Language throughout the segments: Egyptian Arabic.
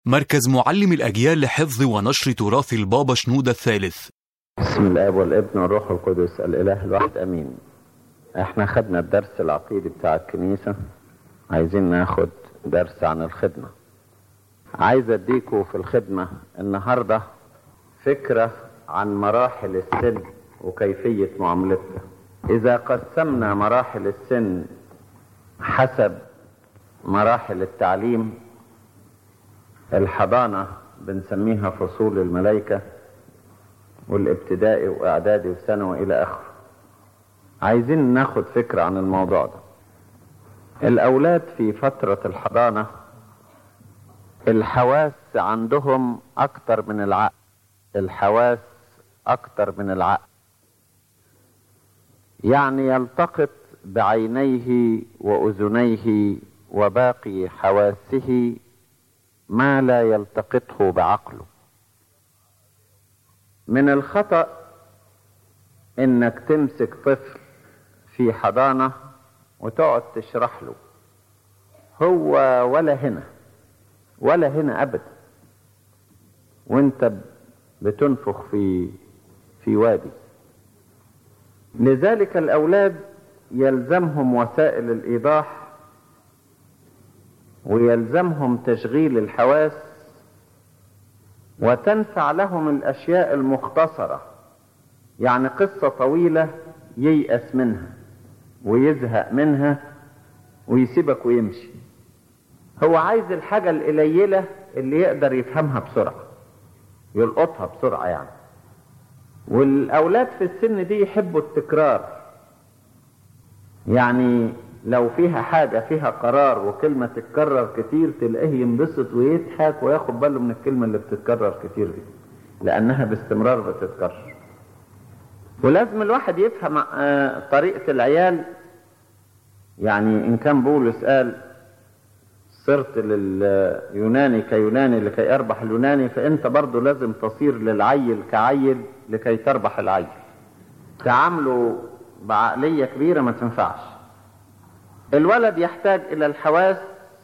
مركز معلم الأجيال لحفظ ونشر تراث البابا شنودة الثالث بسم الاب والابن والروح القدس الاله الواحد امين احنا خدنا الدرس العقيدي بتاع الكنيسة عايزين ناخد درس عن الخدمة عايز اديكوا في الخدمة النهاردة فكرة عن مراحل السن وكيفية معاملتها اذا قسمنا مراحل السن حسب مراحل التعليم الحضانة بنسميها فصول الملائكة والابتدائي واعدادي وثانوي الى اخره عايزين ناخد فكرة عن الموضوع ده الاولاد في فترة الحضانة الحواس عندهم اكتر من العقل الحواس اكتر من العقل يعني يلتقط بعينيه واذنيه وباقي حواسه ما لا يلتقطه بعقله من الخطأ انك تمسك طفل في حضانة وتقعد تشرح له هو ولا هنا ولا هنا ابدا وانت بتنفخ في في وادي لذلك الاولاد يلزمهم وسائل الايضاح ويلزمهم تشغيل الحواس وتنفع لهم الاشياء المختصره يعني قصه طويله ييأس منها ويزهق منها ويسيبك ويمشي هو عايز الحاجه القليله اللي يقدر يفهمها بسرعه يلقطها بسرعه يعني والاولاد في السن دي يحبوا التكرار يعني لو فيها حاجة فيها قرار وكلمة تتكرر كتير تلاقيه ينبسط ويضحك وياخد باله من الكلمة اللي بتتكرر كتير دي لأنها باستمرار بتتكرر ولازم الواحد يفهم طريقة العيال يعني إن كان بولس قال صرت لليوناني كيوناني لكي أربح اليوناني فأنت برضو لازم تصير للعيل كعيل لكي تربح العيل تعامله بعقلية كبيرة ما تنفعش الولد يحتاج الى الحواس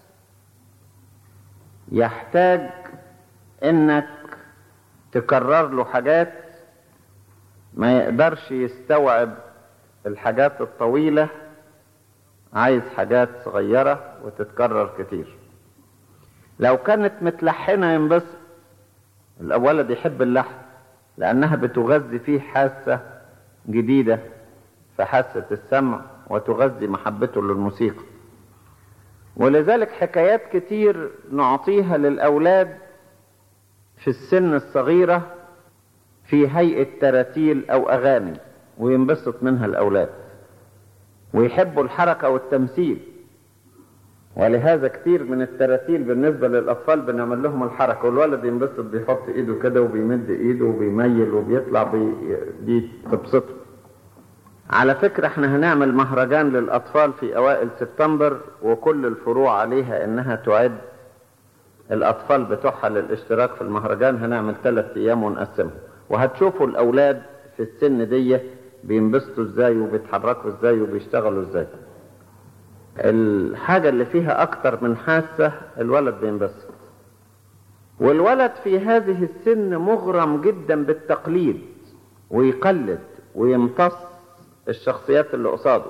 يحتاج انك تكرر له حاجات ما يقدرش يستوعب الحاجات الطويلة عايز حاجات صغيرة وتتكرر كتير لو كانت متلحنة ينبسط الولد يحب اللحن لأنها بتغذي فيه حاسة جديدة في حاسة السمع وتغذي محبته للموسيقى ولذلك حكايات كتير نعطيها للأولاد في السن الصغيرة في هيئة تراتيل أو أغاني وينبسط منها الأولاد ويحبوا الحركة والتمثيل ولهذا كتير من التراتيل بالنسبة للأطفال بنعمل لهم الحركة والولد ينبسط بيحط إيده كده وبيمد إيده وبيميل وبيطلع بي... دي تبسطه على فكرة احنا هنعمل مهرجان للأطفال في أوائل سبتمبر وكل الفروع عليها إنها تعد الأطفال بتوعها للاشتراك في المهرجان هنعمل ثلاث أيام ونقسمهم وهتشوفوا الأولاد في السن دي بينبسطوا ازاي وبيتحركوا ازاي وبيشتغلوا ازاي الحاجة اللي فيها أكتر من حاسة الولد بينبسط والولد في هذه السن مغرم جدا بالتقليد ويقلد ويمتص الشخصيات اللي قصاده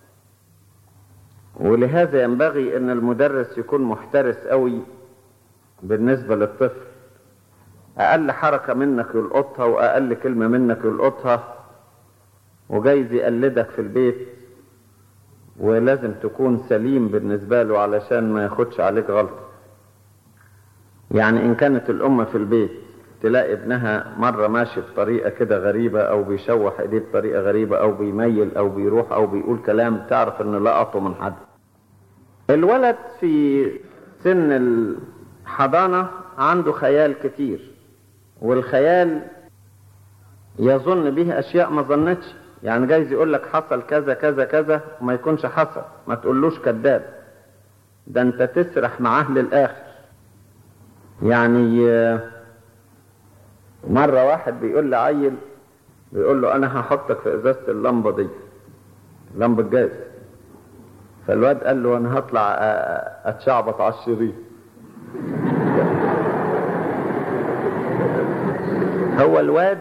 ولهذا ينبغي ان المدرس يكون محترس قوي بالنسبة للطفل اقل حركة منك يلقطها واقل كلمة منك يلقطها وجايز يقلدك في البيت ولازم تكون سليم بالنسبة له علشان ما ياخدش عليك غلطة يعني ان كانت الام في البيت تلاقي ابنها مرة ماشي بطريقة كده غريبة أو بيشوح إيديه بطريقة غريبة أو بيميل أو بيروح أو بيقول كلام تعرف إن لقطه من حد. الولد في سن الحضانة عنده خيال كتير والخيال يظن به أشياء ما ظنتش يعني جايز يقول لك حصل كذا كذا كذا وما يكونش حصل ما تقولوش كذاب ده أنت تسرح معاه للآخر يعني مرة واحد بيقول لعيل بيقول له أنا هحطك في إزازة اللمبة دي لمبة جاز فالواد قال له أنا هطلع أتشعبط على الشريط هو الواد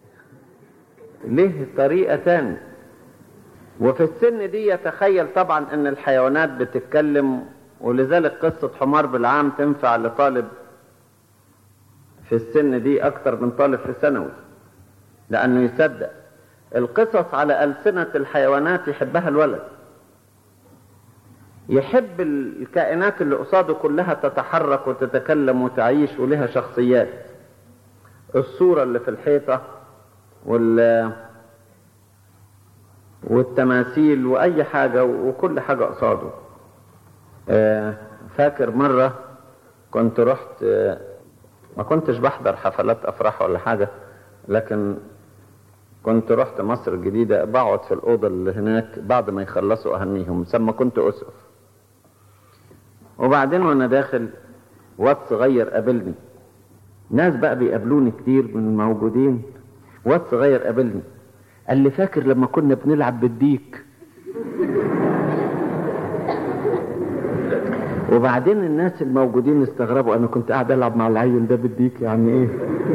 له طريقة تانية وفي السن دي يتخيل طبعا ان الحيوانات بتتكلم ولذلك قصة حمار بالعام تنفع لطالب في السن دي اكتر من طالب في ثانوي لانه يصدق القصص على ألسنة الحيوانات يحبها الولد يحب الكائنات اللي قصاده كلها تتحرك وتتكلم وتعيش ولها شخصيات الصورة اللي في الحيطة وال والتماثيل وأي حاجة وكل حاجة قصاده فاكر مرة كنت رحت ما كنتش بحضر حفلات أفراح ولا حاجة لكن كنت رحت مصر الجديدة بقعد في الأوضة اللي هناك بعد ما يخلصوا أهنيهم ثم كنت أسقف وبعدين وأنا داخل واد صغير قابلني ناس بقى بيقابلوني كتير من الموجودين واد صغير قابلني قال لي فاكر لما كنا بنلعب بالديك وبعدين الناس الموجودين استغربوا انا كنت قاعد العب مع العيل ده بالديك يعني ايه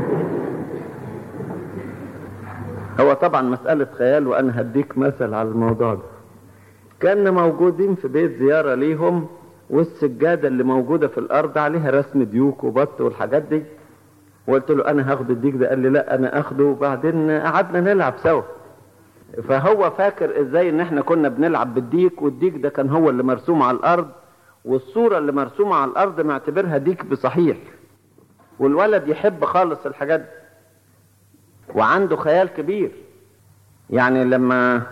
هو طبعا مسألة خيال وانا هديك مثل على الموضوع ده كنا موجودين في بيت زيارة ليهم والسجادة اللي موجودة في الارض عليها رسم ديوك وبط والحاجات دي وقلت له انا هاخد الديك ده قال لي لا انا اخده وبعدين قعدنا نلعب سوا فهو فاكر ازاي ان احنا كنا بنلعب بالديك والديك ده كان هو اللي مرسوم على الارض والصورة اللي مرسومة على الارض معتبرها ديك بصحيح والولد يحب خالص الحاجات دي وعنده خيال كبير يعني لما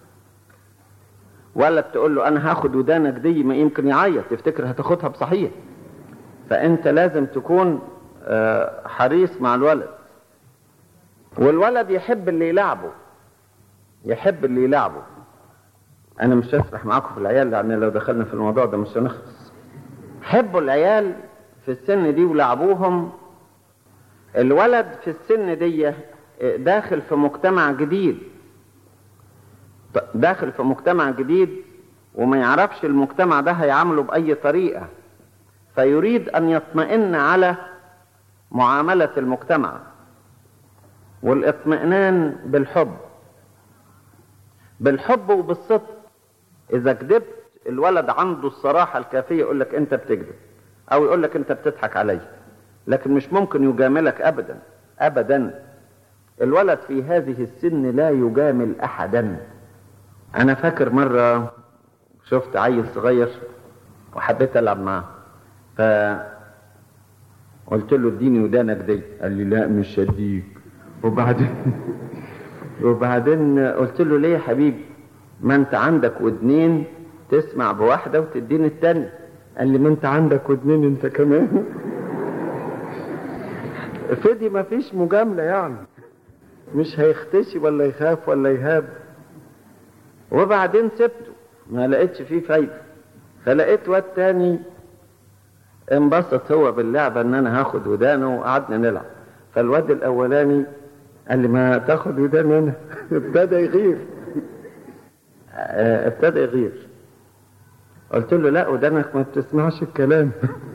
ولد تقول له انا هاخد ودانك دي ما يمكن يعيط يفتكر هتاخدها بصحيح فانت لازم تكون حريص مع الولد والولد يحب اللي يلعبه يحب اللي يلعبه انا مش هسرح معاكم في العيال لان لو دخلنا في الموضوع ده مش هنخلص حبوا العيال في السن دي ولعبوهم الولد في السن دي داخل في مجتمع جديد داخل في مجتمع جديد وما يعرفش المجتمع ده هيعامله بأي طريقة فيريد أن يطمئن على معاملة المجتمع والاطمئنان بالحب بالحب وبالصدق إذا كذبت الولد عنده الصراحة الكافية يقول لك أنت بتكذب أو يقول لك أنت بتضحك علي لكن مش ممكن يجاملك أبدا أبدا الولد في هذه السن لا يجامل أحدا أنا فاكر مرة شفت عيل صغير وحبيت ألعب معاه ف قلت له اديني ودانك دي قال لي لا مش هديك وبعدين وبعدين قلت له ليه يا حبيبي ما انت عندك ودنين تسمع بواحدة وتديني التانية قال لي ما انت عندك ودنين انت كمان فدي ما فيش مجاملة يعني مش هيختشي ولا يخاف ولا يهاب وبعدين سبته ما لقيتش فيه فايدة فلقيت واد تاني انبسط هو باللعبة ان انا هاخد ودانه وقعدنا نلعب فالواد الاولاني قال لي ما تاخد ودان انا ابتدى يغير ابتدى يغير قلت له لا ودانك ما بتسمعش الكلام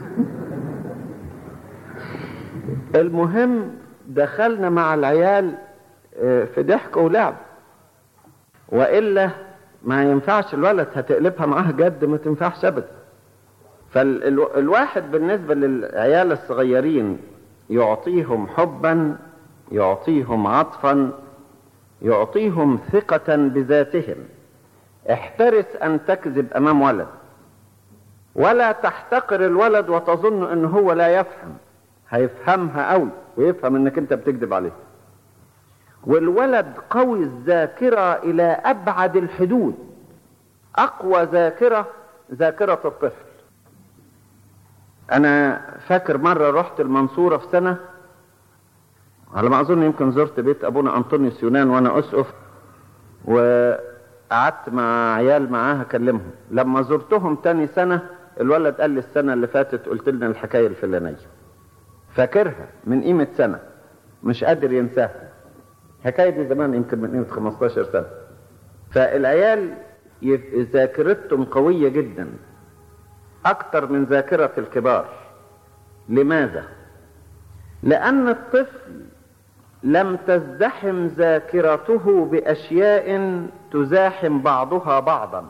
المهم دخلنا مع العيال في ضحك ولعب والا ما ينفعش الولد هتقلبها معاه جد ما تنفعش ابدا فالواحد بالنسبة للعيال الصغيرين يعطيهم حبا يعطيهم عطفا يعطيهم ثقة بذاتهم احترس ان تكذب امام ولد ولا تحتقر الولد وتظن ان هو لا يفهم هيفهمها قوي ويفهم انك انت بتكذب عليه والولد قوي الذاكرة الى ابعد الحدود اقوى ذاكرة ذاكرة الطفل انا فاكر مرة رحت المنصورة في سنة على ما اظن يمكن زرت بيت ابونا انطونيوس يونان وانا اسقف وقعدت مع عيال معاه اكلمهم لما زرتهم تاني سنة الولد قال لي السنة اللي فاتت قلت لنا الحكاية الفلانية فاكرها من قيمة سنة مش قادر ينساها الحكاية دي زمان يمكن من قيمة 15 سنة فالعيال ذاكرتهم قوية جدا أكثر من ذاكرة الكبار لماذا؟ لأن الطفل لم تزدحم ذاكرته باشياء تزاحم بعضها بعضا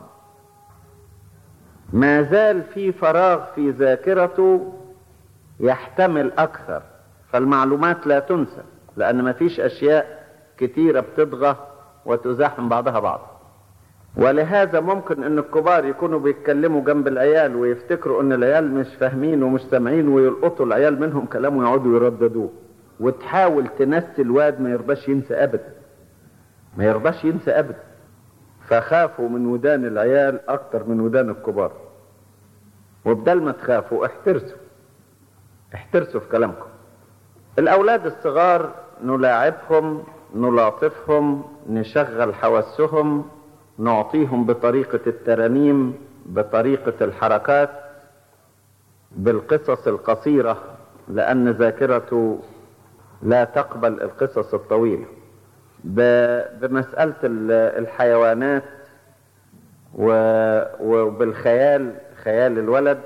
ما زال في فراغ في ذاكرته يحتمل اكثر فالمعلومات لا تنسى لان ما فيش اشياء كتيره بتضغى وتزاحم بعضها بعض ولهذا ممكن ان الكبار يكونوا بيتكلموا جنب العيال ويفتكروا ان العيال مش فاهمين ومش سامعين ويلقطوا العيال منهم كلام ويقعدوا يرددوه وتحاول تنسي الواد ما يرضاش ينسى ابدا ما يرضاش ينسى ابدا فخافوا من ودان العيال اكتر من ودان الكبار وبدل ما تخافوا احترسوا احترسوا في كلامكم الاولاد الصغار نلاعبهم نلاطفهم نشغل حواسهم نعطيهم بطريقة الترانيم بطريقة الحركات بالقصص القصيرة لأن ذاكرته لا تقبل القصص الطويلة بمسألة الحيوانات وبالخيال خيال الولد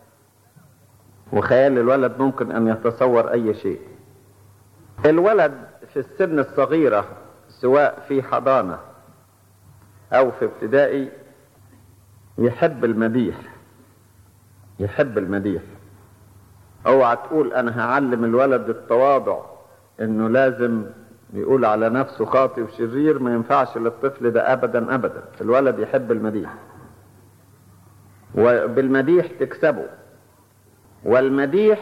وخيال الولد ممكن أن يتصور أي شيء الولد في السن الصغيرة سواء في حضانة أو في ابتدائي يحب المديح يحب المديح اوعى تقول انا هعلم الولد التواضع انه لازم يقول على نفسه خاطئ وشرير ما ينفعش للطفل ده ابدا ابدا الولد يحب المديح وبالمديح تكسبه والمديح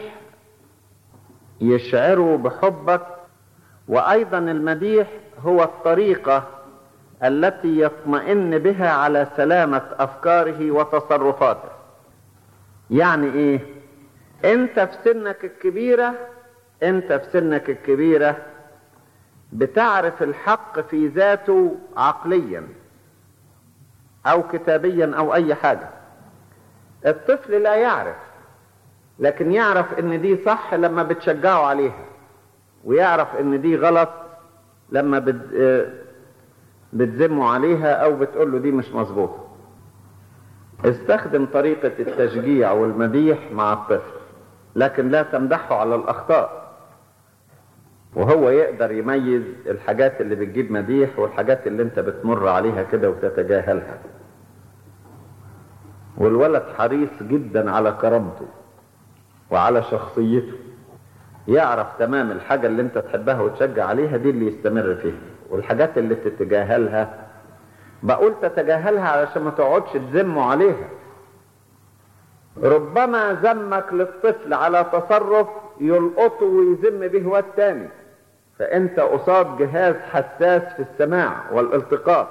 يشعره بحبك وايضا المديح هو الطريقه التي يطمئن بها على سلامه افكاره وتصرفاته يعني ايه انت في سنك الكبيره انت في سنك الكبيره بتعرف الحق في ذاته عقليا او كتابيا او اي حاجه الطفل لا يعرف لكن يعرف ان دي صح لما بتشجعه عليها ويعرف ان دي غلط لما بت... بتذمه عليها او بتقول له دي مش مظبوطه استخدم طريقه التشجيع والمديح مع الطفل لكن لا تمدحه على الاخطاء وهو يقدر يميز الحاجات اللي بتجيب مديح والحاجات اللي انت بتمر عليها كده وتتجاهلها والولد حريص جدا على كرامته وعلى شخصيته يعرف تمام الحاجة اللي انت تحبها وتشجع عليها دي اللي يستمر فيها والحاجات اللي تتجاهلها بقول تتجاهلها علشان ما تقعدش تذمه عليها ربما ذمك للطفل على تصرف يلقطه ويذم به واد تاني فانت قصاد جهاز حساس في السماع والالتقاط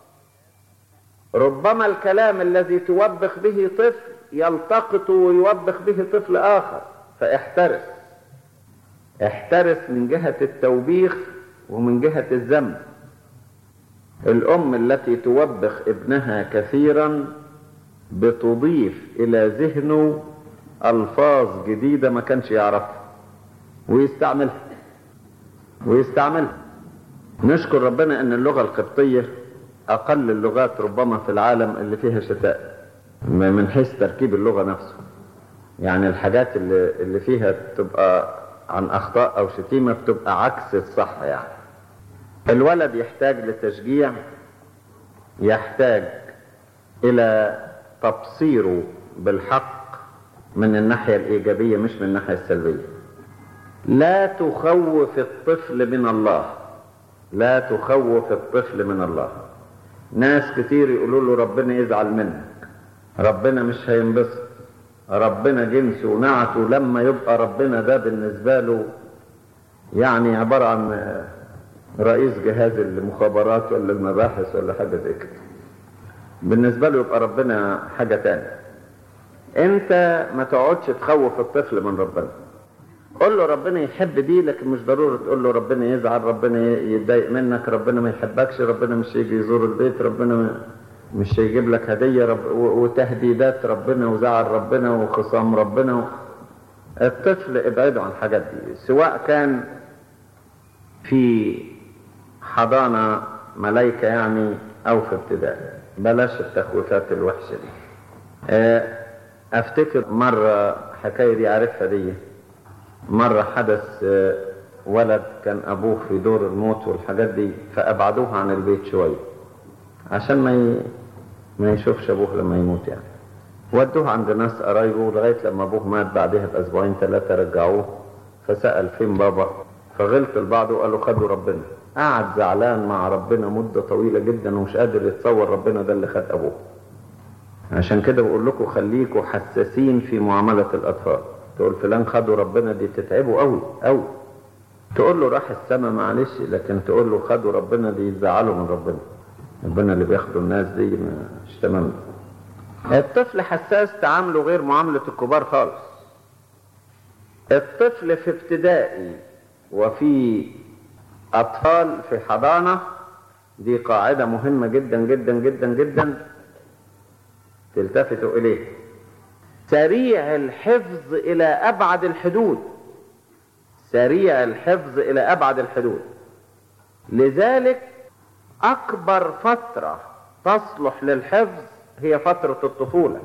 ربما الكلام الذي توبخ به طفل يلتقط ويوبخ به طفل اخر فاحترس احترس من جهة التوبيخ ومن جهة الذم الام التي توبخ ابنها كثيرا بتضيف الى ذهنه الفاظ جديدة ما كانش يعرفها ويستعملها ويستعملها نشكر ربنا ان اللغة القبطية اقل اللغات ربما في العالم اللي فيها شتاء من حيث تركيب اللغة نفسه يعني الحاجات اللي, اللي فيها تبقى عن اخطاء او شتيمة بتبقى عكس الصح يعني الولد يحتاج لتشجيع يحتاج الى تبصيره بالحق من الناحية الإيجابية مش من الناحية السلبية لا تخوف الطفل من الله لا تخوف الطفل من الله ناس كتير يقولوا له ربنا يزعل منك ربنا مش هينبسط ربنا جنسه ونعته لما يبقى ربنا ده بالنسبة له يعني عبارة عن رئيس جهاز المخابرات ولا المباحث ولا حاجة زي كده بالنسبة له يبقى ربنا حاجة تانية انت ما تقعدش تخوف الطفل من ربنا قول له ربنا يحب دي لكن مش ضروري تقول له ربنا يزعل ربنا يتضايق منك ربنا ما يحبكش ربنا مش هيجي يزور البيت ربنا مش هيجيب لك هدية رب وتهديدات ربنا وزعل ربنا وخصام ربنا و... الطفل ابعده عن الحاجات دي سواء كان في حضانة ملايكة يعني أو في ابتدائي بلاش التخويفات الوحشة دي افتكر مرة حكاية دي عارفها دي مرة حدث ولد كان ابوه في دور الموت والحاجات دي فابعدوه عن البيت شويه عشان ما ي... ما يشوفش ابوه لما يموت يعني ودوه عند ناس قرايبه لغايه لما ابوه مات بعدها باسبوعين ثلاثه رجعوه فسال فين بابا فغلط البعض وقالوا خدوا ربنا قعد زعلان مع ربنا مده طويله جدا ومش قادر يتصور ربنا ده اللي خد ابوه عشان كده بقول لكم خليكم حساسين في معامله الاطفال تقول فلان خدوا ربنا دي تتعبوا قوي قوي تقول له راح السما معلش لكن تقول له خدوا ربنا دي يزعلوا من ربنا ربنا اللي بياخدوا الناس دي مش تمام الطفل حساس تعامله غير معاملة الكبار خالص الطفل في ابتدائي وفي أطفال في حضانة دي قاعدة مهمة جدا جدا جدا جدا تلتفتوا إليه سريع الحفظ إلى أبعد الحدود سريع الحفظ إلى أبعد الحدود لذلك أكبر فترة تصلح للحفظ هي فترة الطفولة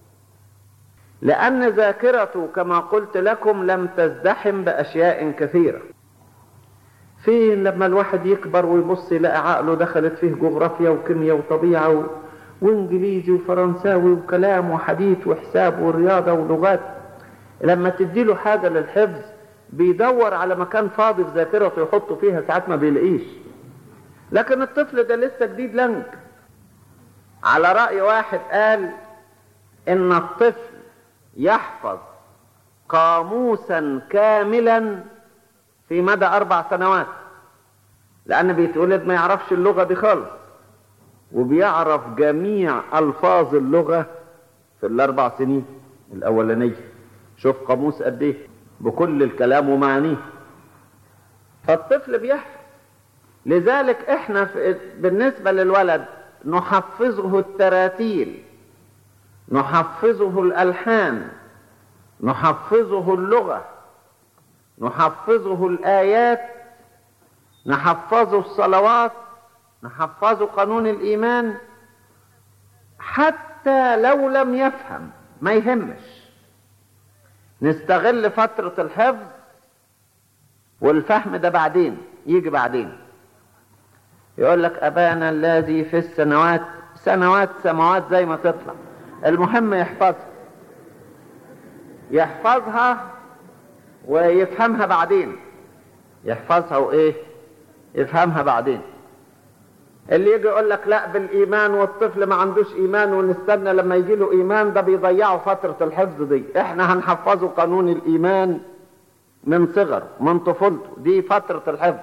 لأن ذاكرته كما قلت لكم لم تزدحم بأشياء كثيرة في لما الواحد يكبر ويبص يلاقي عقله دخلت فيه جغرافيا وكيمياء وطبيعة و... وانجليزي وفرنساوي وكلام وحديث وحساب ورياضة ولغات لما تديله حاجة للحفظ بيدور على مكان فاضي في ذاكرته يحطه فيها ساعات ما بيلاقيش لكن الطفل ده لسه جديد لنج على رأي واحد قال إن الطفل يحفظ قاموسا كاملا في مدى أربع سنوات لأن بيتولد ما يعرفش اللغة دي خالص وبيعرف جميع ألفاظ اللغة في الأربع سنين الأولانية شوف قاموس قد إيه بكل الكلام ومعانيه فالطفل بيحفظ لذلك احنا في بالنسبة للولد نحفظه التراتيل نحفظه الألحان نحفظه اللغة نحفظه الآيات نحفظه الصلوات نحفظه قانون الإيمان حتى لو لم يفهم ما يهمش نستغل فترة الحفظ والفهم ده بعدين يجي بعدين يقول لك أبانا الذي في السنوات سنوات سماوات زي ما تطلع المهم يحفظها يحفظها ويفهمها بعدين يحفظها وإيه يفهمها بعدين اللي يجي يقول لك لا بالإيمان والطفل ما عندوش إيمان ونستنى لما يجي له إيمان ده بيضيعوا فترة الحفظ دي احنا هنحفظه قانون الإيمان من صغر من طفولته دي فترة الحفظ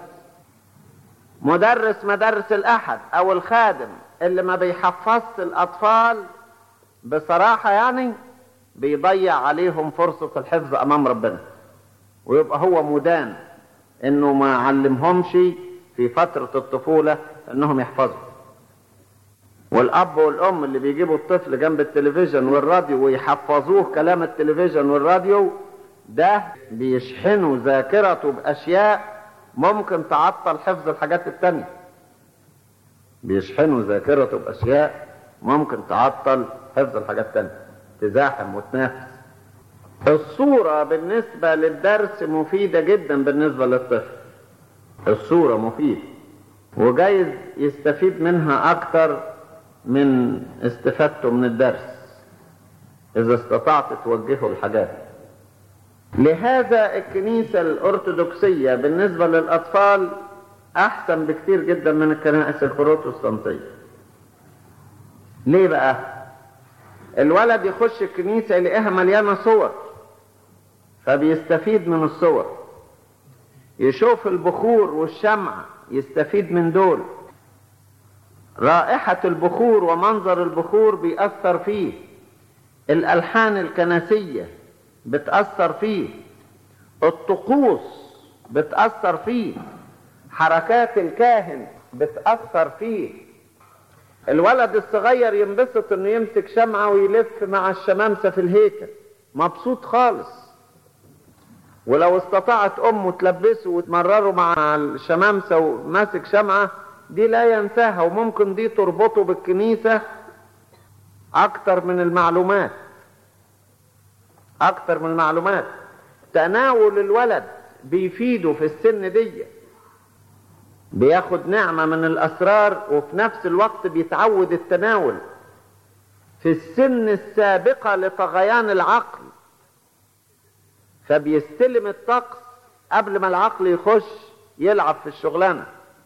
مدرس مدارس الأحد أو الخادم اللي ما بيحفظش الأطفال بصراحة يعني بيضيع عليهم فرصة الحفظ أمام ربنا ويبقى هو مدان إنه ما علمهمش في فترة الطفولة إنهم يحفظوا والأب والأم اللي بيجيبوا الطفل جنب التلفزيون والراديو ويحفظوه كلام التلفزيون والراديو ده بيشحنوا ذاكرته بأشياء ممكن تعطل حفظ الحاجات التانية بيشحنوا ذاكرته بأشياء ممكن تعطل حفظ الحاجات التانية تزاحم وتنافس الصورة بالنسبة للدرس مفيدة جدا بالنسبة للطفل الصورة مفيدة وجايز يستفيد منها أكتر من استفادته من الدرس إذا استطعت توجهه الحاجات لهذا الكنيسة الأرثوذكسية بالنسبة للأطفال أحسن بكتير جدا من الكنائس البروتستانتية ليه بقى؟ الولد يخش الكنيسة يلاقيها مليانة صور فبيستفيد من الصور يشوف البخور والشمع يستفيد من دول رائحة البخور ومنظر البخور بيأثر فيه الألحان الكنسية بتأثر فيه الطقوس بتأثر فيه حركات الكاهن بتأثر فيه الولد الصغير ينبسط انه يمسك شمعة ويلف مع الشمامسة في الهيكل مبسوط خالص ولو استطاعت امه تلبسه وتمرره مع الشمامسة وماسك شمعة دي لا ينساها وممكن دي تربطه بالكنيسة اكتر من المعلومات اكتر من المعلومات تناول الولد بيفيده في السن دي بياخد نعمة من الأسرار وفي نفس الوقت بيتعود التناول في السن السابقة لطغيان العقل فبيستلم الطقس قبل ما العقل يخش يلعب في الشغلانة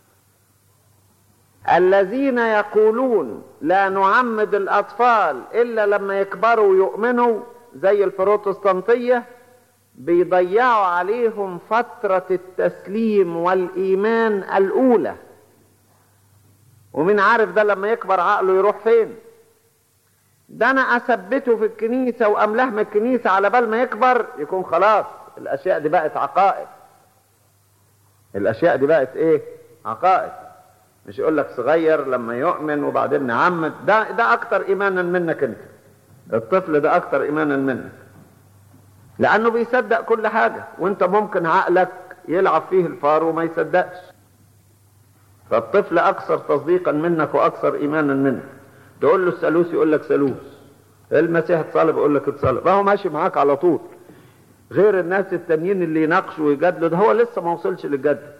الذين يقولون لا نعمد الأطفال إلا لما يكبروا ويؤمنوا زي البروتستانتية بيضيعوا عليهم فترة التسليم والإيمان الأولى ومين عارف ده لما يكبر عقله يروح فين ده أنا أثبته في الكنيسة وأملاه من الكنيسة على بال ما يكبر يكون خلاص الأشياء دي بقت عقائد الأشياء دي بقت إيه عقائد مش يقول لك صغير لما يؤمن وبعدين نعمد ده ده أكتر إيمانا منك أنت الطفل ده أكتر إيمانا منك لانه بيصدق كل حاجة وانت ممكن عقلك يلعب فيه الفار وما يصدقش فالطفل اكثر تصديقا منك واكثر ايمانا منك تقول له الثالوث يقول لك ثالوث المسيح اتصلب يقول لك اتصلب هو ماشي معاك على طول غير الناس التانيين اللي يناقشوا ويجادلوا ده هو لسه ما وصلش للجد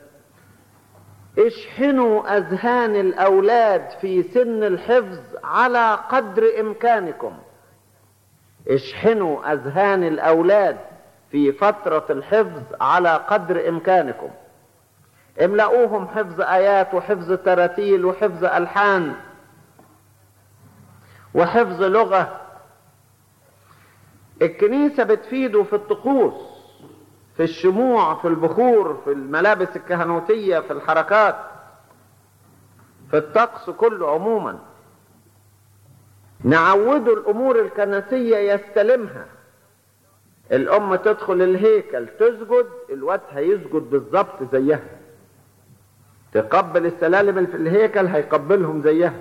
اشحنوا اذهان الاولاد في سن الحفظ على قدر امكانكم اشحنوا اذهان الاولاد في فترة الحفظ على قدر امكانكم املأوهم حفظ ايات وحفظ تراتيل وحفظ الحان وحفظ لغة الكنيسة بتفيده في الطقوس في الشموع في البخور في الملابس الكهنوتية في الحركات في الطقس كله عموما نعوده الامور الكنسيه يستلمها الام تدخل الهيكل تسجد الواد هيسجد بالظبط زيها تقبل السلالم اللي في الهيكل هيقبلهم زيها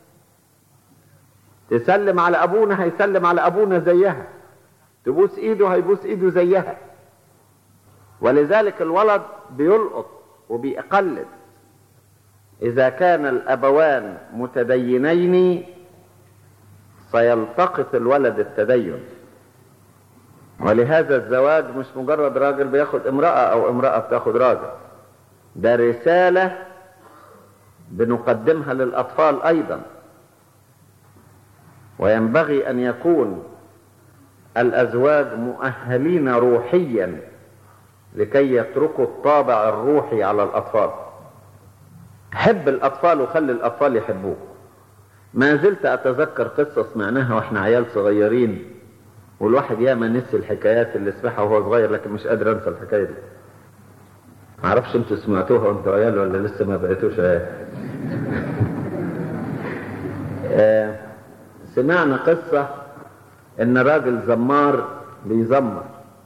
تسلم على ابونا هيسلم على ابونا زيها تبوس ايده هيبوس ايده زيها ولذلك الولد بيلقط وبيقلد اذا كان الابوان متدينين سيلتقط الولد التدين ولهذا الزواج مش مجرد راجل بياخد امرأة او امرأة بتاخد راجل ده رسالة بنقدمها للأطفال أيضا وينبغي أن يكون الأزواج مؤهلين روحيا لكي يتركوا الطابع الروحي على الأطفال حب الأطفال وخلي الأطفال يحبوك ما زلت أتذكر قصة سمعناها وإحنا عيال صغيرين والواحد ياما نسي الحكايات اللي سمعها وهو صغير لكن مش قادر أنسى الحكاية دي معرفش انتوا سمعتوها وانتوا عيال ولا لسه ما بقيتوش عيال آه سمعنا قصة ان راجل زمار بيزمر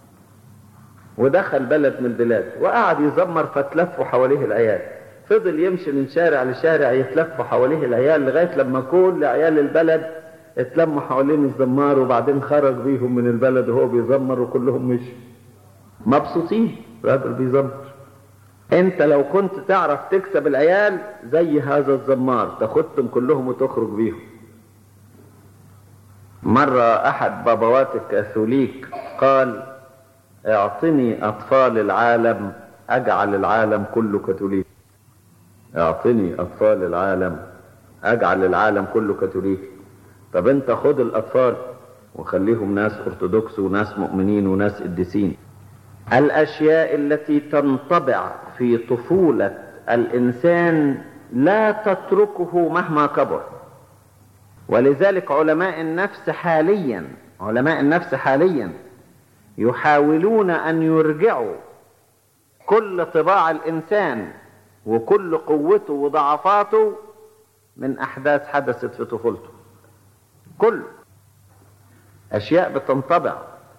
ودخل بلد من البلاد وقعد يزمر فتلفوا حواليه العيال فضل يمشي من شارع لشارع يتلفوا حواليه العيال لغاية لما كل عيال البلد اتلموا حوالين الزمار وبعدين خرج بيهم من البلد وهو بيزمر وكلهم مشي مبسوطين راجل بيزمر انت لو كنت تعرف تكسب العيال زي هذا الزمار تاخدهم كلهم وتخرج بيهم مرة احد بابوات الكاثوليك قال اعطني اطفال العالم اجعل العالم كله كاثوليك اعطني اطفال العالم اجعل العالم كله كاثوليك طب انت خد الاطفال وخليهم ناس ارثوذكس وناس مؤمنين وناس قديسين الاشياء التي تنطبع في طفولة الانسان لا تتركه مهما كبر ولذلك علماء النفس حاليا علماء النفس حاليا يحاولون ان يرجعوا كل طباع الانسان وكل قوته وضعفاته من احداث حدثت في طفولته كل اشياء بتنطبع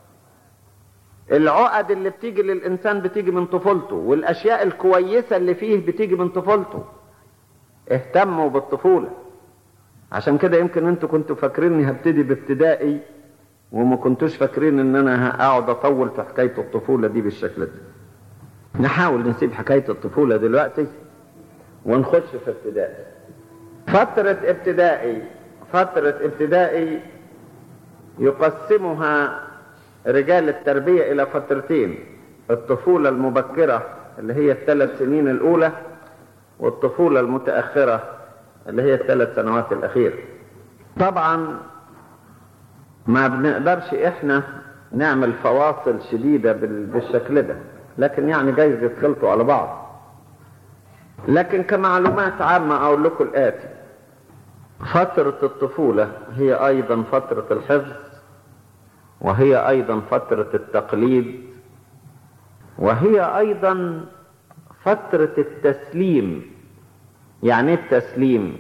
العقد اللي بتيجي للإنسان بتيجي من طفولته والأشياء الكويسة اللي فيه بتيجي من طفولته اهتموا بالطفولة عشان كده يمكن انتوا كنتوا فاكريني هبتدي بابتدائي وما كنتوش فاكرين ان انا هقعد اطول في حكاية الطفولة دي بالشكل ده نحاول نسيب حكاية الطفولة دلوقتي ونخش في ابتدائي فترة ابتدائي فترة ابتدائي يقسمها رجال التربية إلى فترتين الطفولة المبكرة اللي هي الثلاث سنين الأولى والطفولة المتأخرة اللي هي الثلاث سنوات الأخيرة طبعا ما بنقدرش احنا نعمل فواصل شديدة بالشكل ده لكن يعني جايز يتخلطوا على بعض لكن كمعلومات عامة أقول لكم الآتي فترة الطفولة هي أيضا فترة الحفظ وهي أيضا فترة التقليد وهي أيضا فترة التسليم يعني التسليم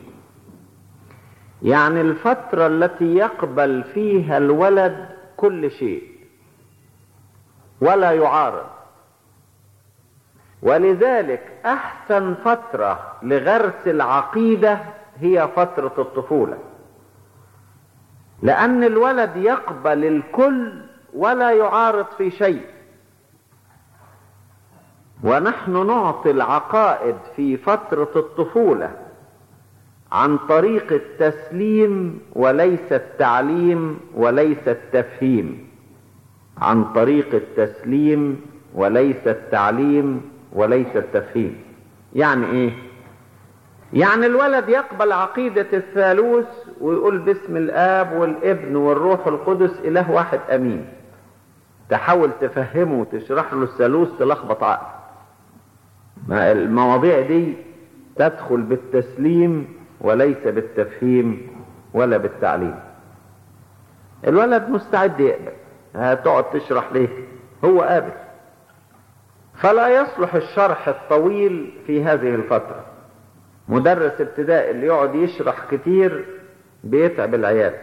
يعني الفترة التي يقبل فيها الولد كل شيء ولا يعارض ولذلك احسن فترة لغرس العقيدة هي فترة الطفولة لان الولد يقبل الكل ولا يعارض في شيء ونحن نعطي العقائد في فترة الطفولة عن طريق التسليم وليس التعليم وليس التفهيم عن طريق التسليم وليس التعليم وليس التفهيم يعني ايه يعني الولد يقبل عقيدة الثالوث ويقول باسم الاب والابن والروح القدس اله واحد امين تحاول تفهمه وتشرح له الثالوث تلخبط عقله ما المواضيع دي تدخل بالتسليم وليس بالتفهيم ولا بالتعليم الولد مستعد يقبل هتقعد تشرح ليه هو قابل فلا يصلح الشرح الطويل في هذه الفترة مدرس ابتدائي اللي يقعد يشرح كتير بيتعب العيال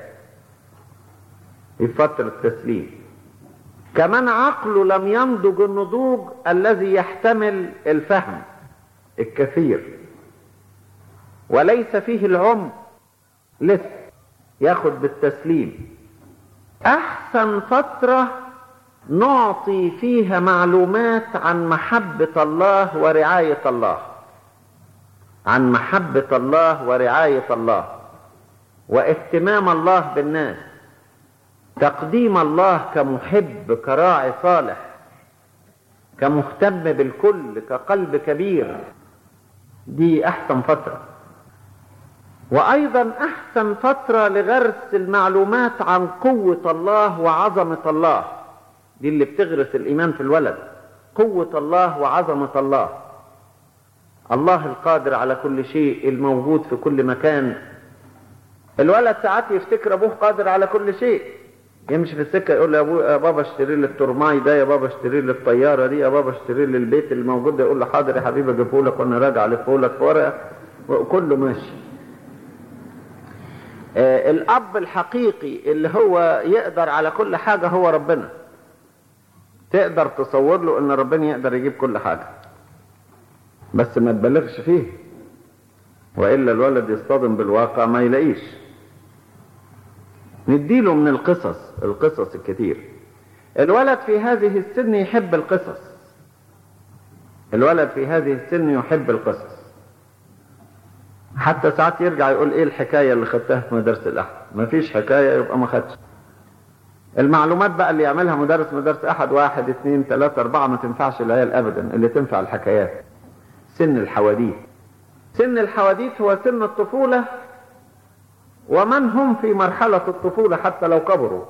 في فترة تسليم كمان عقله لم ينضج النضوج الذي يحتمل الفهم الكثير وليس فيه العمق لسه ياخد بالتسليم احسن فتره نعطي فيها معلومات عن محبه الله ورعايه الله عن محبه الله ورعايه الله واهتمام الله بالناس تقديم الله كمحب كراعي صالح كمهتم بالكل كقلب كبير دي احسن فتره وايضا احسن فتره لغرس المعلومات عن قوه الله وعظمه الله دي اللي بتغرس الايمان في الولد قوه الله وعظمه الله الله القادر على كل شيء الموجود في كل مكان الولد ساعات يفتكر ابوه قادر على كل شيء يمشي في السكه يقول له يا ابوه يا بابا اشتري لي الترماي ده يا بابا اشتري لي الطياره دي يا بابا اشتري لي البيت الموجود ده يقول له حاضر يا حبيبي اجيبه لك وانا راجع الفه لك في ورقه وكله ماشي آه الاب الحقيقي اللي هو يقدر على كل حاجه هو ربنا تقدر تصور له ان ربنا يقدر يجيب كل حاجه بس ما تبالغش فيه والا الولد يصطدم بالواقع ما يلاقيش نديله من القصص القصص الكتير الولد في هذه السن يحب القصص الولد في هذه السن يحب القصص حتى ساعات يرجع يقول ايه الحكايه اللي خدتها في مدرسه الاحد مفيش حكايه يبقى ما خدش المعلومات بقى اللي يعملها مدرس مدرسة أحد واحد اثنين ثلاثة أربعة ما تنفعش العيال أبدا اللي تنفع الحكايات سن الحواديت سن الحواديت هو سن الطفولة ومن هم في مرحلة الطفولة حتى لو كبروا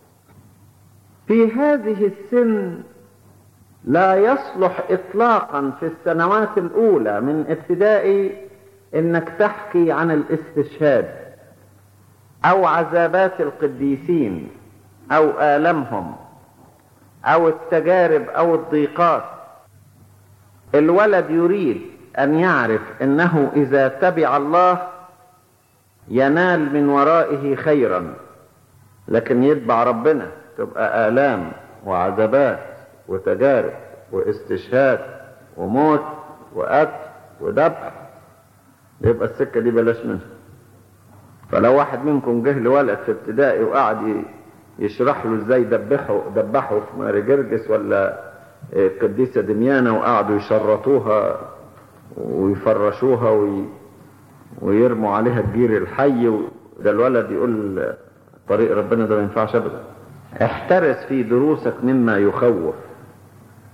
في هذه السن لا يصلح إطلاقا في السنوات الأولى من ابتدائي إنك تحكي عن الاستشهاد أو عذابات القديسين او المهم او التجارب او الضيقات الولد يريد ان يعرف انه اذا تبع الله ينال من ورائه خيرا لكن يتبع ربنا تبقى الام وعذابات وتجارب واستشهاد وموت وقتل وذبح يبقى السكه دي بلاش منها فلو واحد منكم جه لولد في ابتدائي وقعد يشرح له ازاي دبحوا دبحوا في ماري جرجس ولا القديسة دميانة وقعدوا يشرطوها ويفرشوها وي ويرموا عليها الجير الحي ده الولد يقول طريق ربنا ده ما ينفعش ابدا احترس في دروسك مما يخوف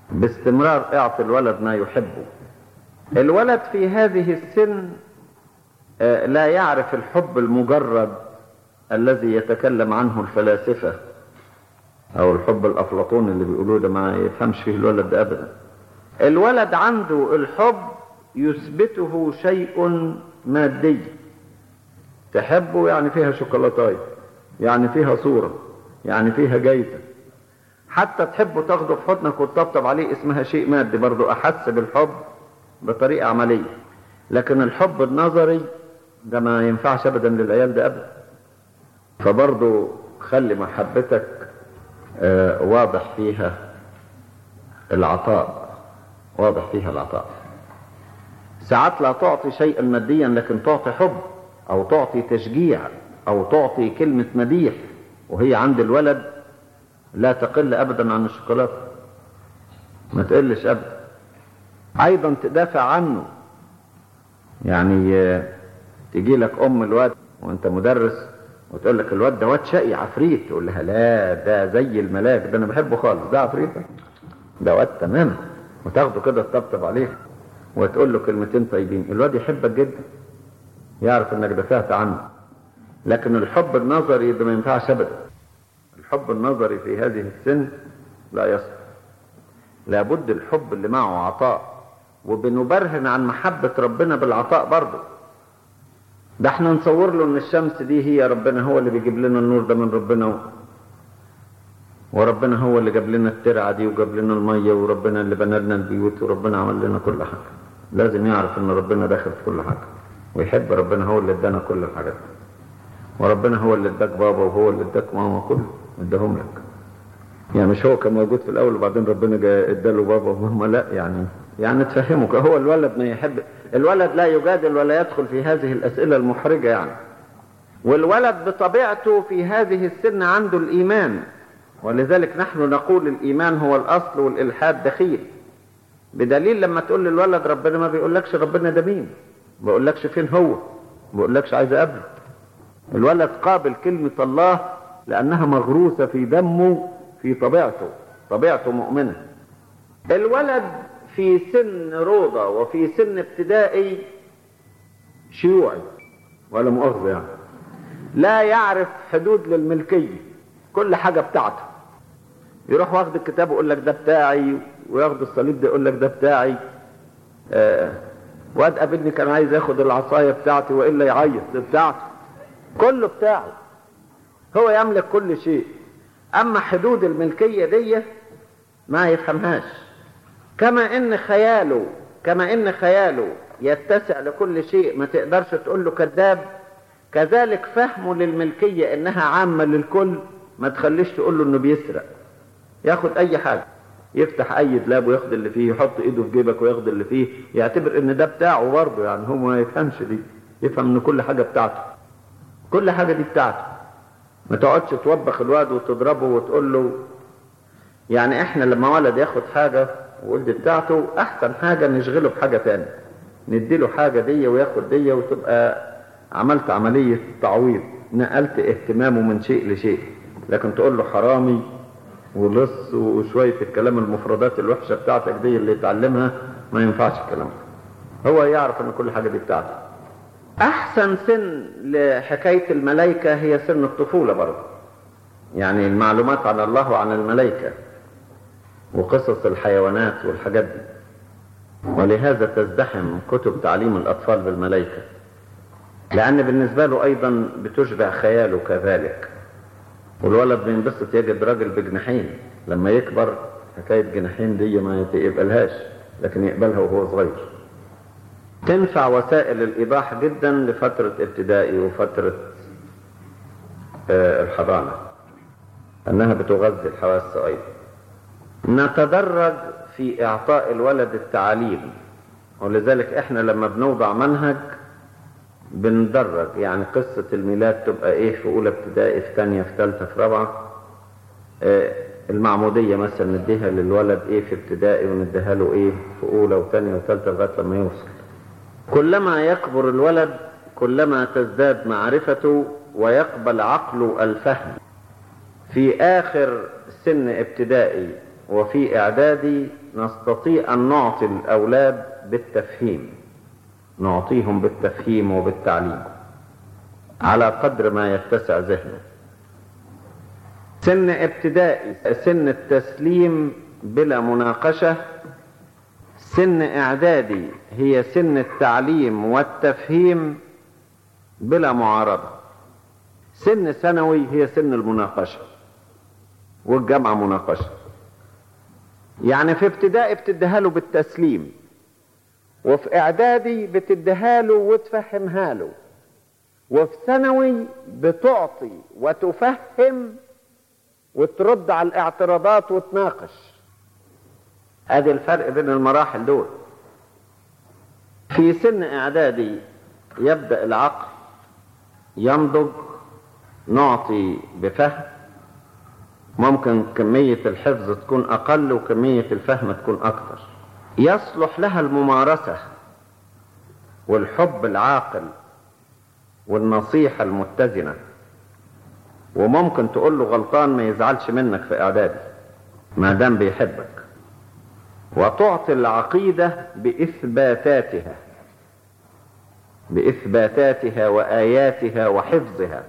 باستمرار اعطي الولد ما يحبه الولد في هذه السن آه، لا يعرف الحب المجرد الذي يتكلم عنه الفلاسفة او الحب الافلاطوني اللي بيقولوه ده ما يفهمش فيه الولد ده ابدا الولد عنده الحب يثبته شيء مادي تحبه يعني فيها شوكولاتايه يعني فيها صورة يعني فيها جايزة حتى تحبه تاخده في حضنك وتطبطب عليه اسمها شيء مادي برضو أحس بالحب بطريقة عملية لكن الحب النظري ده ما ينفعش أبدا للعيال ده أبدا فبرضو خلي محبتك آه، واضح فيها العطاء واضح فيها العطاء ساعات لا تعطي شيئا ماديا لكن تعطي حب او تعطي تشجيع او تعطي كلمة مديح وهي عند الولد لا تقل ابدا عن الشوكولاتة ما تقلش ابدا ايضا تدافع عنه يعني آه، تجي لك ام الواد وانت مدرس وتقول لك الواد ده واد شقي عفريت تقول لها لا ده زي الملاك ده انا بحبه خالص ده عفريت ده واد تمام وتاخده كده تطبطب عليه وتقول له كلمتين طيبين الواد يحبك جدا يعرف انك دافعت عنه لكن الحب النظري ده ما ينفعش ابدا الحب النظري في هذه السن لا يصح لابد الحب اللي معه عطاء وبنبرهن عن محبة ربنا بالعطاء برضه ده احنا نصور له ان الشمس دي هي ربنا هو اللي بيجيب لنا النور ده من ربنا و... وربنا هو اللي جاب لنا الترعة دي وجاب لنا المية وربنا اللي بنى لنا البيوت وربنا عمل لنا كل حاجة لازم يعرف ان ربنا داخل في كل حاجة ويحب ربنا هو اللي ادانا كل الحاجات وربنا هو اللي اداك بابا وهو اللي اداك ماما كله اداهم لك يعني مش هو كان موجود في الاول وبعدين ربنا جاء اداله بابا وماما لا يعني يعني تفهمك هو الولد ما يحب الولد لا يجادل ولا يدخل في هذه الاسئله المحرجه يعني والولد بطبيعته في هذه السن عنده الايمان ولذلك نحن نقول الايمان هو الاصل والالحاد دخيل بدليل لما تقول للولد ربنا ما بيقولكش ربنا ده مين ما بيقولكش فين هو ما بيقولكش عايز اقابله الولد قابل كلمة الله لأنها مغروسة في دمه في طبيعته طبيعته مؤمنة الولد في سن روضة وفي سن ابتدائي شيوعي ولا مؤاخذة يعني لا يعرف حدود للملكية كل حاجة بتاعته يروح واخد الكتاب ويقول لك ده بتاعي وياخد الصليب ده يقول لك ده بتاعي آه واد قابلني كان عايز ياخد العصاية بتاعتي وإلا يعيط ده بتاعته كله بتاعه هو يملك كل شيء اما حدود الملكية دي ما يفهمهاش كما ان خياله كما ان خياله يتسع لكل شيء ما تقدرش تقول له كذاب كذلك فهمه للملكية انها عامة للكل ما تخليش تقول له انه بيسرق ياخد اي حاجة يفتح اي دلاب وياخد اللي فيه يحط ايده في جيبك وياخد اللي فيه يعتبر ان ده بتاعه برضه يعني هو ما يفهمش دي يفهم ان كل حاجة بتاعته كل حاجة دي بتاعته ما تقعدش توبخ الواد وتضربه وتقول له يعني احنا لما ولد ياخد حاجة وقلت بتاعته احسن حاجة نشغله بحاجة تانية نديله حاجة دي وياخد دي وتبقى عملت عملية تعويض نقلت اهتمامه من شيء لشيء لكن تقول له حرامي ولص وشوية الكلام المفردات الوحشة بتاعتك دي اللي يتعلمها ما ينفعش الكلام ده هو يعرف ان كل حاجة دي بتاعته احسن سن لحكاية الملائكة هي سن الطفولة برضه يعني المعلومات عن الله وعن الملائكة وقصص الحيوانات والحاجات دي ولهذا تزدحم كتب تعليم الأطفال بالملائكة لأن بالنسبة له أيضا بتشبع خياله كذلك والولد بينبسط يجد راجل بجناحين لما يكبر حكاية جناحين دي ما يقبلهاش لكن يقبلها وهو صغير تنفع وسائل الإيضاح جدا لفترة ابتدائي وفترة آه الحضانة أنها بتغذي الحواس أيضا نتدرج في إعطاء الولد التعاليم ولذلك إحنا لما بنوضع منهج بندرج يعني قصة الميلاد تبقى إيه في أولى ابتدائي في ثانية في ثالثة في رابعة آه المعمودية مثلا نديها للولد إيه في ابتدائي ونديها له إيه في أولى وثانية وثالثة لغاية لما يوصل كلما يكبر الولد كلما تزداد معرفته ويقبل عقله الفهم في آخر سن ابتدائي وفي إعدادي نستطيع أن نعطي الأولاد بالتفهيم نعطيهم بالتفهيم وبالتعليم على قدر ما يتسع ذهنه سن ابتدائي سن التسليم بلا مناقشة سن إعدادي هي سن التعليم والتفهيم بلا معارضة سن ثانوي هي سن المناقشة والجامعة مناقشة يعني في ابتدائي بتديها له بالتسليم وفي اعدادي بتديها له وتفهمها له وفي ثانوي بتعطي وتفهم وترد على الاعتراضات وتناقش ادي الفرق بين المراحل دول في سن اعدادي يبدا العقل ينضج نعطي بفهم ممكن كمية الحفظ تكون أقل وكمية الفهم تكون أكثر يصلح لها الممارسة والحب العاقل والنصيحة المتزنة وممكن تقول له غلطان ما يزعلش منك في إعدادي ما دام بيحبك وتعطي العقيدة بإثباتاتها بإثباتاتها وآياتها وحفظها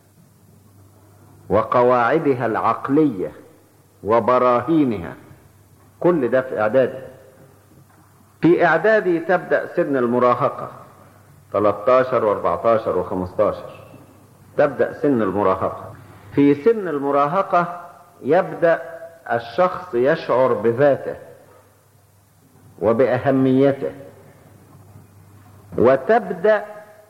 وقواعدها العقلية وبراهينها كل ده في إعدادي في إعدادي تبدأ سن المراهقة 13 و14 و15 تبدأ سن المراهقة في سن المراهقة يبدأ الشخص يشعر بذاته وبأهميته وتبدأ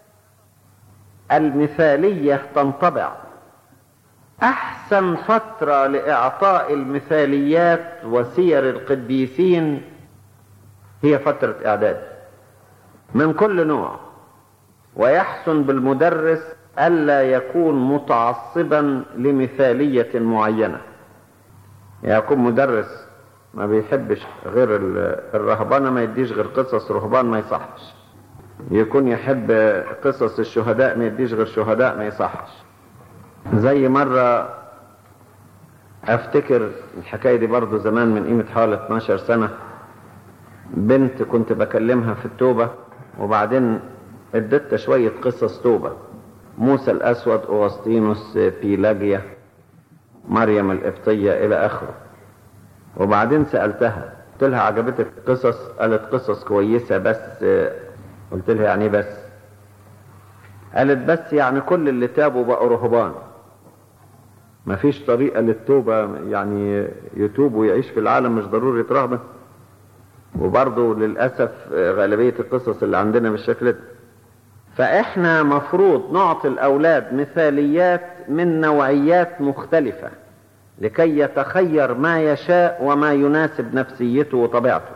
المثالية تنطبع أحسن فترة لإعطاء المثاليات وسير القديسين هي فترة إعداد من كل نوع ويحسن بالمدرس ألا يكون متعصبا لمثالية معينة يكون مدرس ما بيحبش غير الرهبانة ما يديش غير قصص رهبان ما يصحش يكون يحب قصص الشهداء ما يديش غير شهداء ما يصحش زي مرة افتكر الحكاية دي برضو زمان من قيمة حوالي 12 سنة بنت كنت بكلمها في التوبة وبعدين اديتها شوية قصص توبة موسى الأسود أغسطينوس بيلاجيا مريم القبطية إلى آخره وبعدين سألتها قلت لها عجبتك القصص قالت قصص كويسة بس قلت لها يعني بس قالت بس يعني كل اللي تابوا بقوا رهبان ما فيش طريقة للتوبة يعني يتوب ويعيش في العالم مش ضروري يترهبن وبرضه للأسف غالبية القصص اللي عندنا بالشكل ده فإحنا مفروض نعطي الأولاد مثاليات من نوعيات مختلفة لكي يتخير ما يشاء وما يناسب نفسيته وطبيعته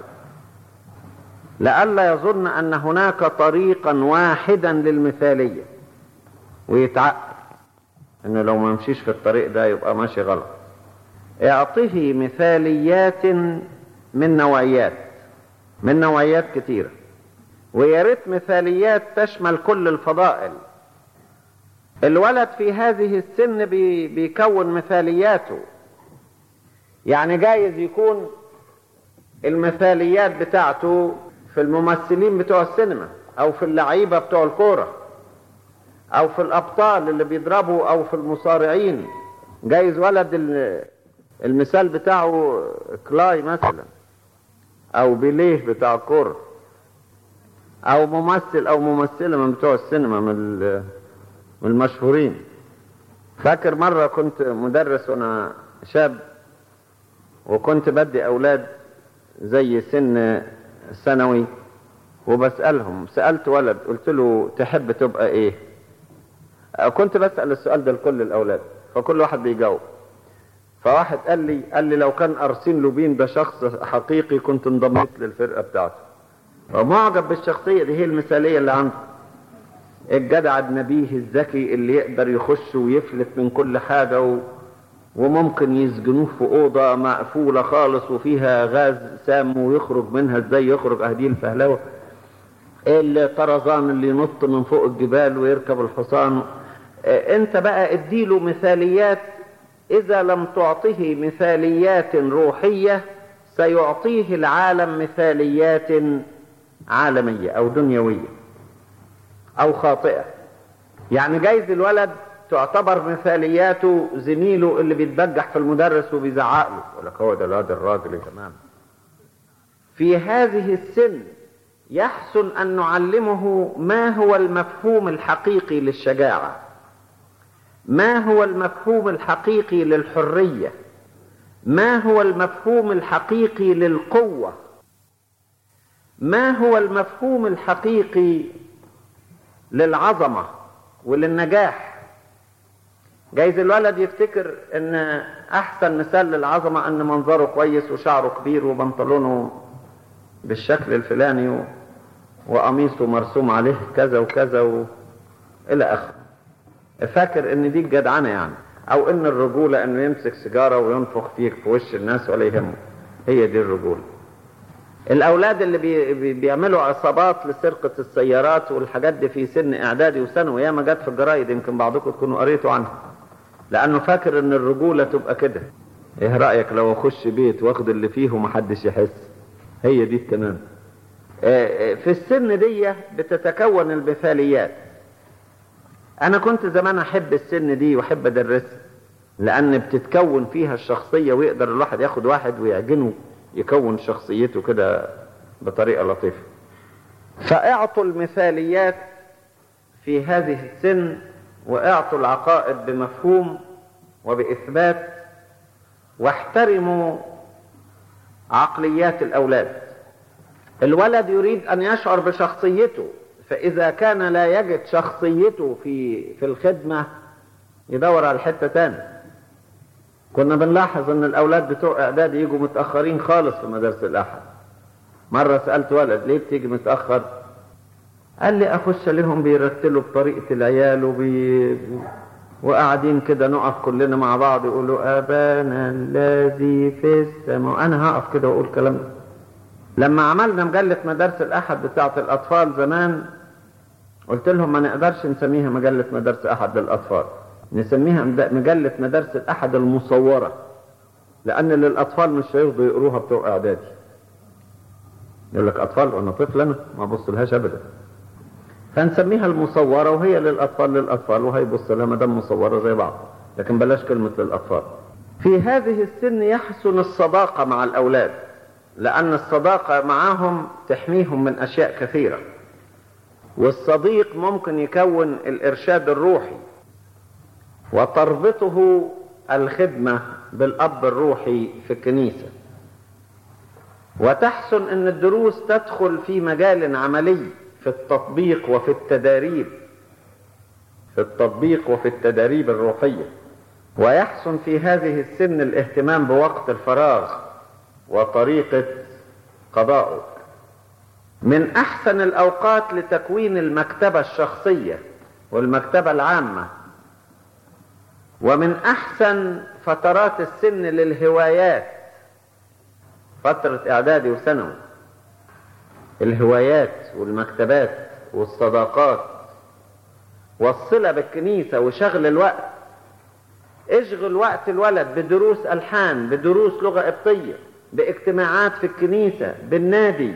لئلا يظن أن هناك طريقا واحدا للمثالية ويتعقد انه لو ما مشيش في الطريق ده يبقى ماشي غلط اعطه مثاليات من نوعيات من نوعيات كتيرة ويا ريت مثاليات تشمل كل الفضائل الولد في هذه السن بي بيكون مثالياته يعني جايز يكون المثاليات بتاعته في الممثلين بتوع السينما او في اللعيبه بتوع الكوره او في الابطال اللي بيضربوا او في المصارعين جايز ولد المثال بتاعه كلاي مثلا او بيليه بتاع الكوره او ممثل او ممثله من بتوع السينما من من المشهورين فاكر مره كنت مدرس وانا شاب وكنت بدي اولاد زي سن ثانوي وبسالهم سالت ولد قلت له تحب تبقى ايه كنت بسال السؤال ده لكل الاولاد فكل واحد بيجاوب فواحد قال لي قال لي لو كان ارسين لوبين ده شخص حقيقي كنت انضميت للفرقه بتاعته ومعجب بالشخصيه دي هي المثاليه اللي عنده الجدع النبيه الذكي اللي يقدر يخش ويفلت من كل حاجه و... وممكن يسجنوه في اوضه مقفوله خالص وفيها غاز سام ويخرج منها ازاي يخرج اهدي الفهلوه الطرزان اللي ينط من فوق الجبال ويركب الحصان انت بقى اديله مثاليات اذا لم تعطه مثاليات روحيه سيعطيه العالم مثاليات عالمية أو دنيوية أو خاطئة يعني جايز الولد تعتبر مثالياته زميله اللي بيتبجح في المدرس وبيزعق له يقول لك هو ده الواد الراجل تمام في هذه السن يحسن أن نعلمه ما هو المفهوم الحقيقي للشجاعة ما هو المفهوم الحقيقي للحرية ما هو المفهوم الحقيقي للقوة ما هو المفهوم الحقيقي للعظمة وللنجاح جايز الولد يفتكر ان احسن مثال للعظمة ان منظره كويس وشعره كبير وبنطلونه بالشكل الفلاني و... وقميصه مرسوم عليه كذا وكذا و... الى اخره فاكر ان دي الجدعنة يعني او ان الرجولة انه يمسك سيجارة وينفخ فيك في وش الناس ولا يهمه هي دي الرجولة الاولاد اللي بي... بي... بيعملوا عصابات لسرقة السيارات والحاجات دي في سن اعدادي وثانوي ياما جت في الجرايد يمكن بعضكم تكونوا قريتوا عنها لانه فاكر ان الرجولة تبقى كده ايه رأيك لو اخش بيت واخد اللي فيه ومحدش يحس هي دي التمام في السن دي بتتكون المثاليات انا كنت زمان احب السن دي واحب ادرسها لان بتتكون فيها الشخصية ويقدر الواحد ياخد واحد ويعجنه يكون شخصيته كده بطريقة لطيفة فاعطوا المثاليات في هذه السن واعطوا العقائد بمفهوم وبإثبات واحترموا عقليات الأولاد الولد يريد أن يشعر بشخصيته فإذا كان لا يجد شخصيته في في الخدمة يدور على حتة تانية كنا بنلاحظ ان الاولاد بتوع اعدادي يجوا متاخرين خالص في مدارس الاحد مره سالت ولد ليه بتيجي متاخر قال لي اخش لهم بيرتلوا بطريقه العيال وبي وقاعدين كده نقف كلنا مع بعض يقولوا ابانا الذي في السماء انا هقف كده واقول كلام ده لما عملنا مجله مدارس الاحد بتاعه الاطفال زمان قلت لهم ما نقدرش نسميها مجله مدارس احد للاطفال نسميها مجلة مدارس الأحد المصورة لأن للأطفال مش هيرضوا يقروها بتوع إعدادي يقول لك أطفال وأنا طفل أنا ما أبص لهاش أبدا فنسميها المصورة وهي للأطفال للأطفال وهيبص لها ما دام مصورة زي بعض لكن بلاش كلمة للأطفال في هذه السن يحسن الصداقة مع الأولاد لأن الصداقة معهم تحميهم من أشياء كثيرة والصديق ممكن يكون الإرشاد الروحي وتربطه الخدمة بالأب الروحي في الكنيسة وتحسن أن الدروس تدخل في مجال عملي في التطبيق وفي التداريب في التطبيق وفي التداريب الروحية ويحسن في هذه السن الاهتمام بوقت الفراغ وطريقة قضائه من أحسن الأوقات لتكوين المكتبة الشخصية والمكتبة العامة ومن احسن فترات السن للهوايات فترة اعدادي وثانوي الهوايات والمكتبات والصداقات والصلة بالكنيسة وشغل الوقت اشغل وقت الولد بدروس الحان بدروس لغة قبطية باجتماعات في الكنيسة بالنادي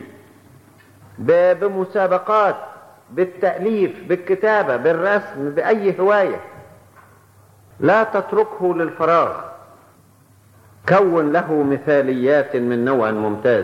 بمسابقات بالتأليف بالكتابة بالرسم بأي هواية لا تتركه للفراغ كون له مثاليات من نوع ممتاز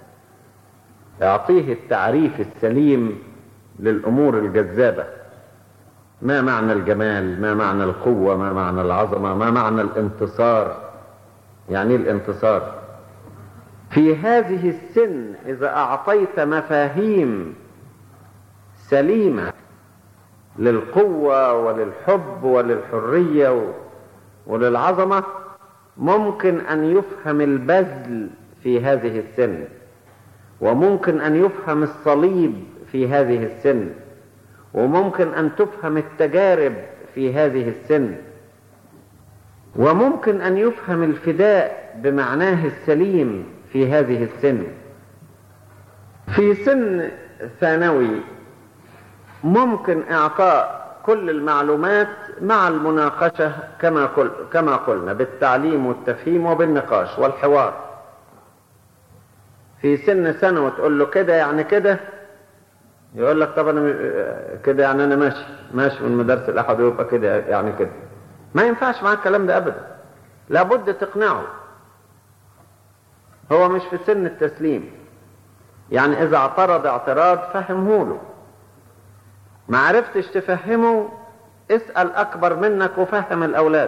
اعطيه التعريف السليم للامور الجذابه ما معنى الجمال ما معنى القوه ما معنى العظمه ما معنى الانتصار يعني الانتصار في هذه السن اذا اعطيت مفاهيم سليمه للقوة وللحب وللحرية وللعظمة ممكن أن يفهم البذل في هذه السن وممكن أن يفهم الصليب في هذه السن وممكن أن تفهم التجارب في هذه السن وممكن أن يفهم الفداء بمعناه السليم في هذه السن في سن ثانوي ممكن إعطاء كل المعلومات مع المناقشة كما, كل كما قلنا بالتعليم والتفهيم وبالنقاش والحوار في سن سنة وتقول له كده يعني كده يقول لك طب انا م- كده يعني انا ماشي ماشي من مدارس الاحد ويبقى كده يعني كده ما ينفعش معاه الكلام ده ابدا لابد تقنعه هو مش في سن التسليم يعني اذا اعترض اعتراض فهمه له ما عرفتش تفهمه اسأل اكبر منك وفهم الاولاد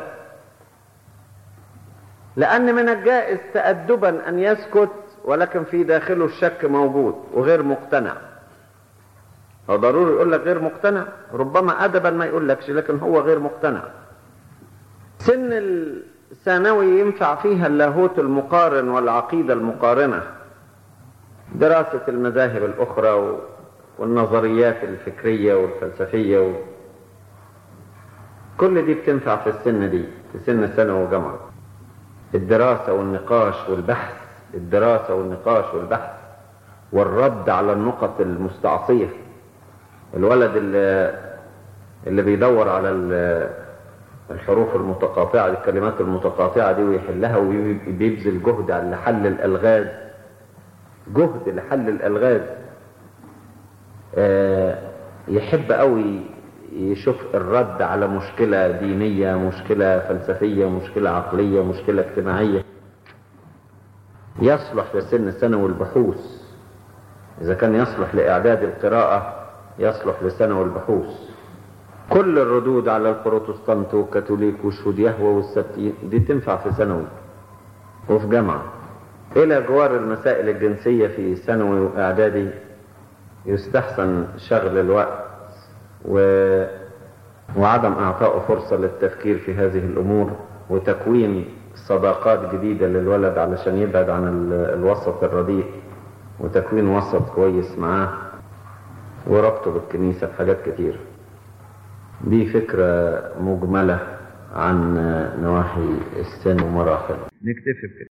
لان من الجائز تأدبا ان يسكت ولكن في داخله الشك موجود وغير مقتنع هو ضروري يقول لك غير مقتنع ربما ادبا ما يقول لكش لكن هو غير مقتنع سن الثانوي ينفع فيها اللاهوت المقارن والعقيدة المقارنة دراسة المذاهب الأخرى و- والنظريات الفكرية والفلسفية و... كل دي بتنفع في السن دي في سن الثانوي وجامعة الدراسة والنقاش والبحث الدراسة والنقاش والبحث والرد على النقط المستعصية الولد اللي, اللي بيدور على ال- الحروف المتقاطعة الكلمات المتقاطعة دي ويحلها وبيبذل جهد على حل الألغاز جهد لحل الألغاز آه، يحب قوي يشوف الرد على مشكلة دينية مشكلة فلسفية مشكلة عقلية مشكلة اجتماعية يصلح في سن الثانوي البحوث إذا كان يصلح لإعداد القراءة يصلح لثانوي البحوث كل الردود على البروتستانت والكاثوليك وشهود يهوى والسبتين دي تنفع في ثانوي وفي جامعة إلى جوار المسائل الجنسية في ثانوي وإعدادي يستحسن شغل الوقت و... وعدم إعطائه فرصة للتفكير في هذه الأمور وتكوين صداقات جديدة للولد علشان يبعد عن ال... الوسط الرديء وتكوين وسط كويس معاه وربطه بالكنيسة في حاجات كتير دي فكرة مجملة عن نواحي السن ومراحله نكتفي بكده